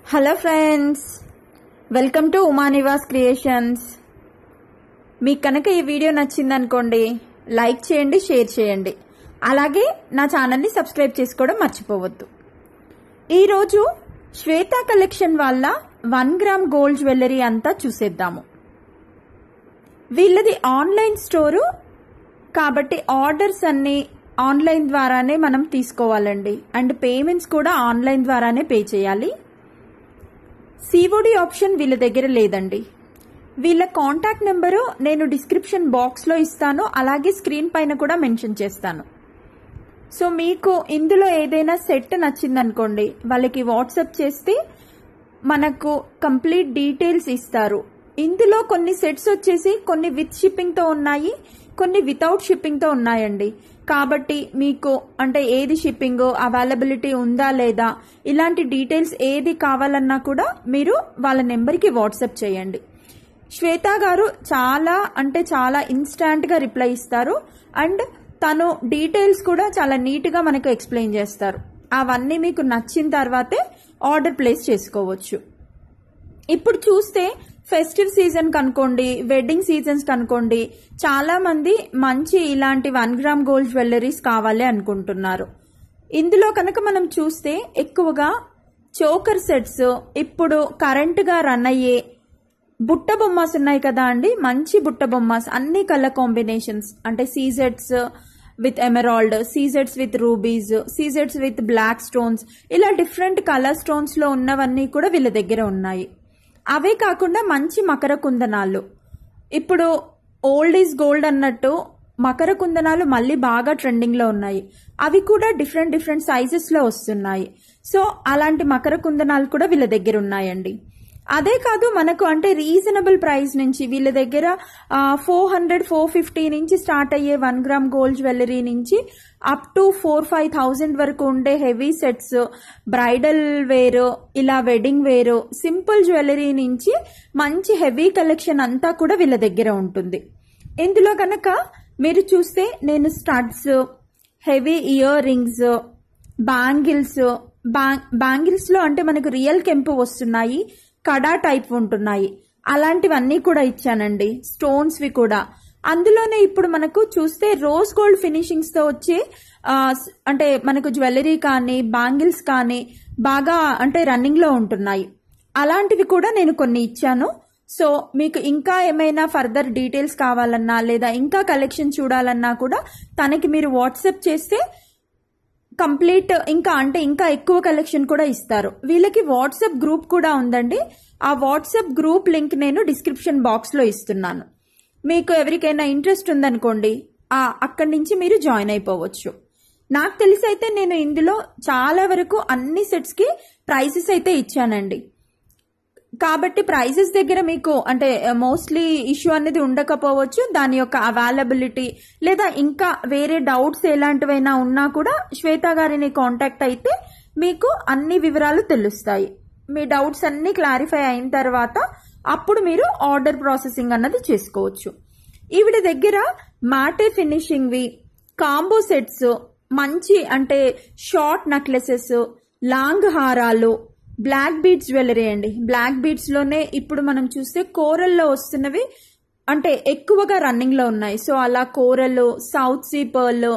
hello friends welcome to Uma Nivas creations మీకు కనుక ఈ వీడియో నచ్చిందనుకోండి లైక్ చేయండి షేర్ చేయండి అలాగే నా ఛానల్ని సబ్స్క్రైబ్ చేసుకోవడం మర్చిపోవద్దు ఈరోజు శ్వేత కలెక్షన్ వాళ్ళ వన్ గ్రామ్ గోల్డ్ జ్యువెలరీ అంతా చూసేద్దాము వీళ్ళది ఆన్లైన్ స్టోరు కాబట్టి ఆర్డర్స్ అన్ని ఆన్లైన్ ద్వారానే మనం తీసుకోవాలండి అండ్ పేమెంట్స్ కూడా ఆన్లైన్ ద్వారానే పే చేయాలి సిఓడి ఆప్షన్ వీళ్ళ దగ్గర లేదండి వీళ్ళ కాంటాక్ట్ నెంబరు నేను డిస్క్రిప్షన్ బాక్స్లో ఇస్తాను అలాగే స్క్రీన్ పైన కూడా మెన్షన్ చేస్తాను సో మీకు ఇందులో ఏదైనా సెట్ నచ్చిందనుకోండి వాళ్ళకి వాట్సాప్ చేస్తే మనకు కంప్లీట్ డీటెయిల్స్ ఇస్తారు ఇందులో కొన్ని సెట్స్ వచ్చేసి కొన్ని విత్ షిప్పింగ్తో ఉన్నాయి కొన్ని వితౌట్ షిప్పింగ్తో ఉన్నాయండి కాబట్టి మీకు అంటే ఏది షిప్పింగ్ అవైలబిలిటీ ఉందా లేదా ఇలాంటి డీటెయిల్స్ ఏది కావాలన్నా కూడా మీరు వాళ్ళ నెంబర్కి వాట్సాప్ చేయండి శ్వేత గారు చాలా అంటే చాలా ఇన్స్టాంట్గా రిప్లై ఇస్తారు అండ్ తను డీటెయిల్స్ కూడా చాలా నీట్గా మనకు ఎక్స్ప్లెయిన్ చేస్తారు అవన్నీ మీకు నచ్చిన తర్వాతే ఆర్డర్ ప్లేస్ చేసుకోవచ్చు ఇప్పుడు చూస్తే ఫెస్టివ్ సీజన్ కనుకోండి వెడ్డింగ్ సీజన్స్ కనుకోండి చాలా మంది మంచి ఇలాంటి వన్ గ్రామ్ గోల్డ్ జ్యువెలరీస్ కావాలి అనుకుంటున్నారు ఇందులో కనుక మనం చూస్తే ఎక్కువగా చోకర్ సెట్స్ ఇప్పుడు కరెంటుగా రన్ అయ్యే బుట్ట బొమ్మాస్ ఉన్నాయి కదా అండి మంచి బుట్ట బొమ్మాస్ అన్ని కలర్ కాంబినేషన్స్ అంటే సీజెట్స్ with emerald సీజెట్స్ with rubies సీజెట్స్ with black stones ఇలా డిఫరెంట్ కలర్ స్టోన్స్ లో ఉన్నవన్నీ కూడా వీళ్ళ దగ్గర ఉన్నాయి అవే కాకుండా మంచి మకర కుందనాలు ఇప్పుడు ఓల్డ్ ఈజ్ గోల్డ్ అన్నట్టు మకర కుందనాలు మళ్ళీ బాగా ట్రెండింగ్ లో ఉన్నాయి అవి కూడా డిఫరెంట్ డిఫరెంట్ సైజెస్ లో వస్తున్నాయి సో అలాంటి మకర కుందనాలు కూడా వీళ్ళ దగ్గర ఉన్నాయండి అదే కాదు మనకు అంటే రీజనబుల్ ప్రైస్ నుంచి వీళ్ళ దగ్గర ఫోర్ హండ్రెడ్ ఫోర్ ఫిఫ్టీ నుంచి స్టార్ట్ అయ్యే వన్ గ్రామ్ గోల్డ్ జ్యువెలరీ నుంచి up to four five thousand వరకు ఉండే హెవీ సెట్స్ బ్రైడల్ వేర్ ఇలా వెడ్డింగ్ వేర్ సింపుల్ జ్యువెలరీ నుంచి మంచి హెవీ కలెక్షన్ అంతా కూడా వీళ్ళ దగ్గర ఉంటుంది ఇందులో కనుక మీరు చూస్తే నేను studs heavy earrings bangles bangles లో అంటే మనకు రియల్ కెంపు వస్తున్నాయి కడా టైప్ ఉంటున్నాయి అలాంటివన్నీ కూడా ఇచ్చానండి స్టోన్స్ వి కూడా అందులోనే ఇప్పుడు మనకు చూస్తే రోజ్ గోల్డ్ ఫినిషింగ్స్ తో వచ్చే అంటే మనకు జ్యువెలరీ కానీ బ్యాంగిల్స్ కానీ బాగా అంటే రన్నింగ్ లో ఉంటున్నాయి అలాంటివి కూడా నేను కొన్ని ఇచ్చాను సో మీకు ఇంకా ఏమైనా ఫర్దర్ డీటెయిల్స్ కావాలన్నా లేదా ఇంకా కలెక్షన్ చూడాలన్నా కూడా తనకి మీరు వాట్సాప్ చేస్తే కంప్లీట్ ఇంకా అంటే ఇంకా ఎక్కువ కలెక్షన్ కూడా ఇస్తారు వీళ్ళకి వాట్సాప్ గ్రూప్ కూడా ఉందండి ఆ వాట్సాప్ గ్రూప్ లింక్ నేను డిస్క్రిప్షన్ బాక్స్లో ఇస్తున్నాను మీకు ఎవరికైనా ఇంట్రెస్ట్ ఉందనుకోండి ఆ అక్కడి నుంచి మీరు జాయిన్ అయిపోవచ్చు నాకు తెలిసి అయితే నేను ఇందులో చాలా వరకు అన్ని సెట్స్కి ప్రైసెస్ అయితే ఇచ్చానండి కాబట్టి ప్రైజెస్ దగ్గర మీకు అంటే మోస్ట్లీ ఇష్యూ అనేది ఉండకపోవచ్చు దాని యొక్క అవైలబిలిటీ లేదా ఇంకా వేరే డౌట్స్ ఎలాంటివైనా ఉన్నా కూడా శ్వేత గారిని కాంటాక్ట్ అయితే మీకు అన్ని వివరాలు తెలుస్తాయి మీ డౌట్స్ అన్ని క్లారిఫై అయిన తర్వాత అప్పుడు మీరు ఆర్డర్ ప్రాసెసింగ్ అన్నది చేసుకోవచ్చు ఈవిడ దగ్గర మాటే ఫినిషింగ్వి కాంబో సెట్స్ మంచి అంటే షార్ట్ నెక్లెసెస్ లాంగ్ హారాలు బ్లాక్ బీడ్స్ జ్యువెలరీ అండి బ్లాక్ బీడ్స్ లోనే ఇప్పుడు మనం చూస్తే కోరల్లో వస్తున్నవి అంటే ఎక్కువగా రన్నింగ్ లో ఉన్నాయి సో అలా కోరల్ సౌత్ సీ పర్ల్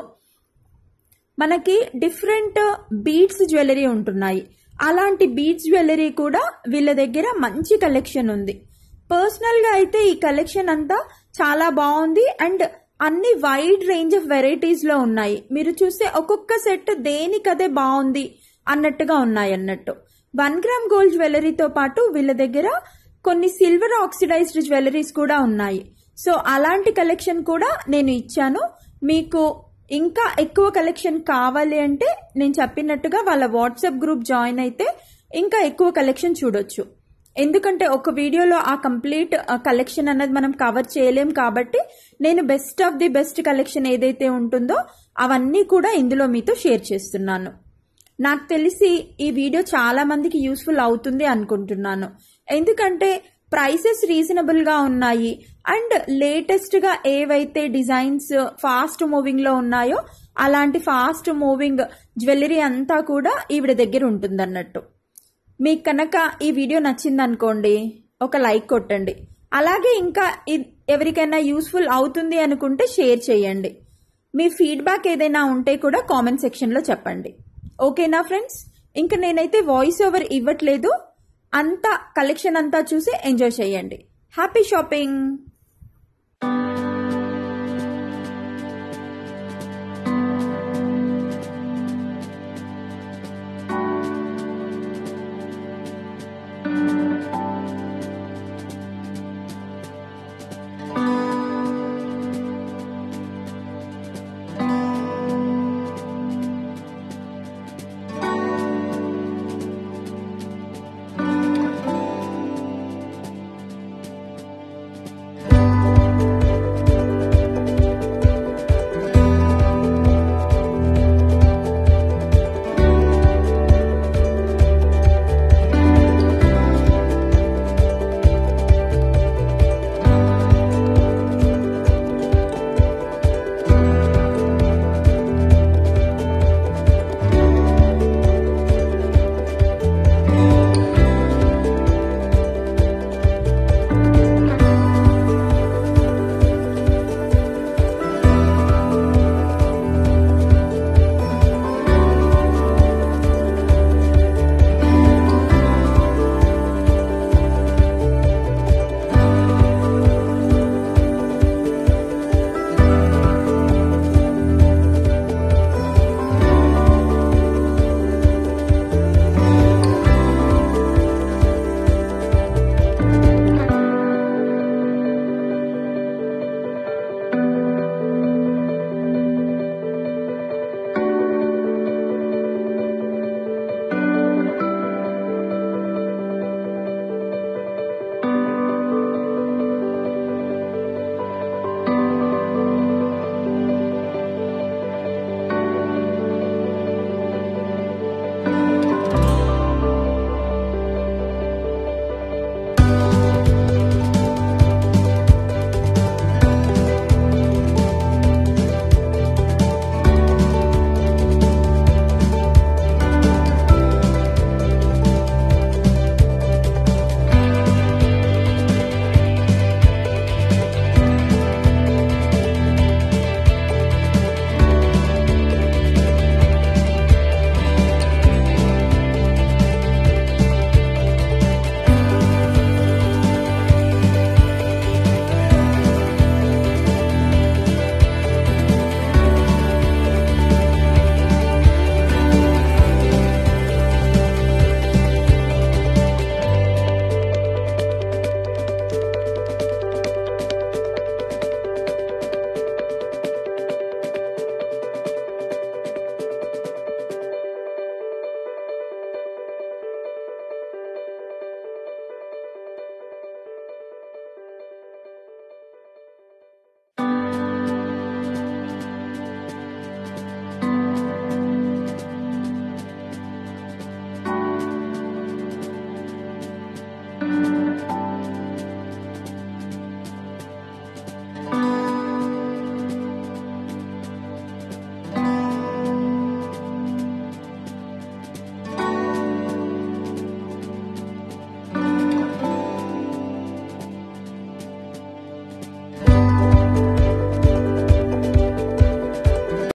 మనకి డిఫరెంట్ బీడ్స్ జ్యువెలరీ ఉంటున్నాయి అలాంటి బీడ్స్ జ్యువెలరీ కూడా వీళ్ళ దగ్గర మంచి కలెక్షన్ ఉంది పర్సనల్ గా అయితే ఈ కలెక్షన్ అంతా చాలా బాగుంది అండ్ అన్ని వైడ్ రేంజ్ ఆఫ్ వెరైటీస్ లో ఉన్నాయి మీరు చూస్తే ఒక్కొక్క సెట్ దేనికదే బాగుంది అన్నట్టుగా ఉన్నాయి అన్నట్టు వన్ గ్రామ్ గోల్డ్ జ్యువెలరీతో పాటు వీళ్ళ దగ్గర కొన్ని సిల్వర్ ఆక్సిడైజ్డ్ జ్యువెలరీస్ కూడా ఉన్నాయి సో అలాంటి కలెక్షన్ కూడా నేను ఇచ్చాను మీకు ఇంకా ఎక్కువ కలెక్షన్ కావాలి అంటే నేను చెప్పినట్టుగా వాళ్ళ వాట్సాప్ గ్రూప్ జాయిన్ అయితే ఇంకా ఎక్కువ కలెక్షన్ చూడొచ్చు ఎందుకంటే ఒక వీడియోలో ఆ కంప్లీట్ కలెక్షన్ అన్నది మనం కవర్ చేయలేం కాబట్టి నేను best of the best collection ఏదైతే ఉంటుందో అవన్నీ కూడా ఇందులో మీతో షేర్ చేస్తున్నాను నాకు తెలిసి ఈ వీడియో చాలా మందికి యూస్ఫుల్ అవుతుంది అనుకుంటున్నాను ఎందుకంటే ప్రైసెస్ రీజనబుల్ గా ఉన్నాయి అండ్ లేటెస్ట్ గా ఏవైతే డిజైన్స్ ఫాస్ట్ మూవింగ్ లో ఉన్నాయో అలాంటి ఫాస్ట్ మూవింగ్ జ్యువెలరీ అంతా కూడా ఈవిడ దగ్గర ఉంటుంది అన్నట్టు మీకు కనుక ఈ వీడియో నచ్చిందనుకోండి ఒక లైక్ కొట్టండి అలాగే ఇంకా ఇ- ఎవరికైనా యూస్ఫుల్ అవుతుంది అనుకుంటే షేర్ చేయండి మీ ఫీడ్బ్యాక్ ఏదైనా ఉంటే కూడా కామెంట్ సెక్షన్లో చెప్పండి ఓకేనా ఫ్రెండ్స్ ఇంకా నేనైతే వాయిస్ ఓవర్ ఇవ్వట్లేదు అంతా కలెక్షన్ అంతా చూసి ఎంజాయ్ చేయండి హ్యాపీ షాపింగ్